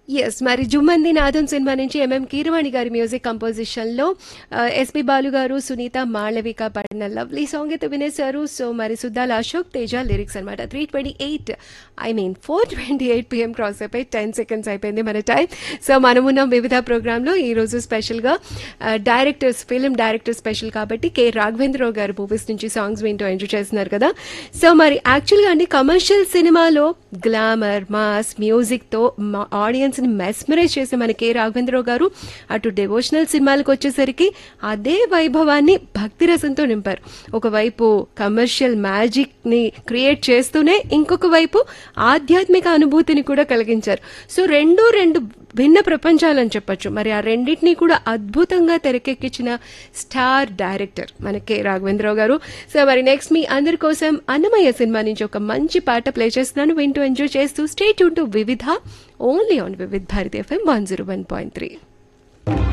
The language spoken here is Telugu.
ఎస్ మరి జుమ్మంది నాదం సినిమా నుంచి ఎంఎం కీరవాణి గారి మ్యూజిక్ కంపోజిషన్ లో ఎస్పి బాలు గారు సునీత మాళవిక పాడిన లవ్లీ సాంగ్ అయితే వినేశారు సో మరి సుద్దాల అశోక్ తేజ లిరిక్స్ అనమాట three twenty eight I mean four twenty eight PM cross అయిపోయి టెన్ సెకండ్స్ అయిపోయింది మన టైం సో మనమున్నాం వివిధ ప్రోగ్రాంలో ఈరోజు స్పెషల్గా డైరెక్టర్స్ ఫిల్మ్ డైరెక్టర్ స్పెషల్ కాబట్టి కె రాఘవేంద్రరావు గారి మూవీస్ నుంచి సాంగ్స్ వింటూ ఎంజాయ్ చేస్తున్నారు కదా సో మరి యాక్చువల్గా అండి కమర్షియల్ సినిమాలో గ్లామర్ మాస్ మ్యూజిక్తో ఆడియన్స్ని మెస్మరైజ్ చేసే మన కె రాఘవేంద్రరావు గారు అటు డెవోషనల్ సినిమాలకు వచ్చేసరికి అదే వైభవాన్ని భక్తి రసంతో నింపారు ఒకవైపు కమర్షియల్ మ్యాజిక్ని క్రియేట్ చేస్తూనే ఇంకొక వైపు ఆధ్యాత్మిక అనుభూతిని కూడా కలిగించారు సో రెండు రెండు భిన్న ప్రపంచాలని చెప్పొచ్చు మరి ఆ రెండింటినీ కూడా అద్భుతంగా తెరకెక్కించిన స్టార్ డైరెక్టర్ మన కె రాఘవేంద్రరావు గారు సో మరి నెక్స్ట్ మీ అందరి కోసం అన్నమయ్య సినిమా నుంచి ఒక మంచి పాట ప్లే చేస్తున్నాను వింటూ ఎంజాయ్ చేస్తూ స్టేట్ టు వివిధ only on Vividh Bharati FM one zero one point three